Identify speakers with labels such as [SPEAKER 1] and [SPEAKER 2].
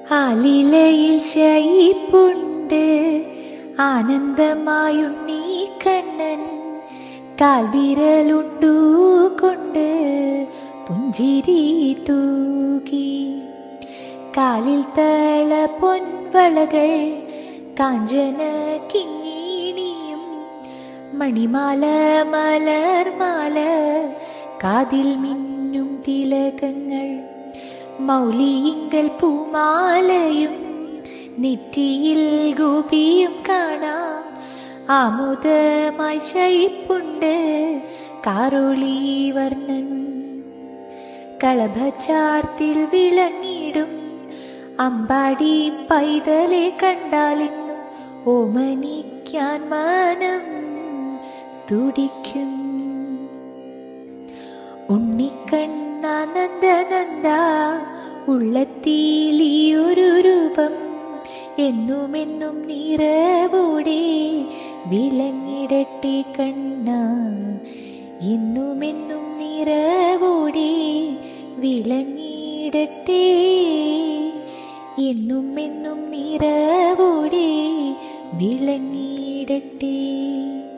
[SPEAKER 1] ആലിലയിൽ ശയിപ്പുണ്ട് ആനന്ദമായുണ്ണീ കണ്ണൻ കാൽവിരലുണ്ടു കൊണ്ട് പുഞ്ചിരി തൂകി കാലിൽ തള പൊൻവളകൾ കാഞ്ചന കിങ്ങിണിയും മണിമാല മലർമാല കാതിൽ മിന്നും തിലകങ്ങൾ മൗലിയിങ്കൽ പൂമാലയും നെറ്റിയിൽ ഗോപിയും കാണാം ആമുദമായി ശയിപ്പുണ്ട് കാറൊളി വർണ്ണൻ കളഭച്ചാർത്തിൽ വിളങ്ങിടും അമ്പാടി പൈതലെ കണ്ടാലിന്ന് ഓമനിക്കാൻ മനം തുടിക്കും ഉണ്ണിക്കണ്ണാനന്ദനന്ദ ഉള്ളത്തിലീയൊരു രൂപം എന്നുമെന്നും നിറവോടെ വിളങ്ങിടട്ടെ കണ്ണ എന്നുമെന്നും നിറവോടെ വിളങ്ങിടട്ടെ എന്നും എന്നും നിറവോടെ വിളങ്ങിടട്ടെ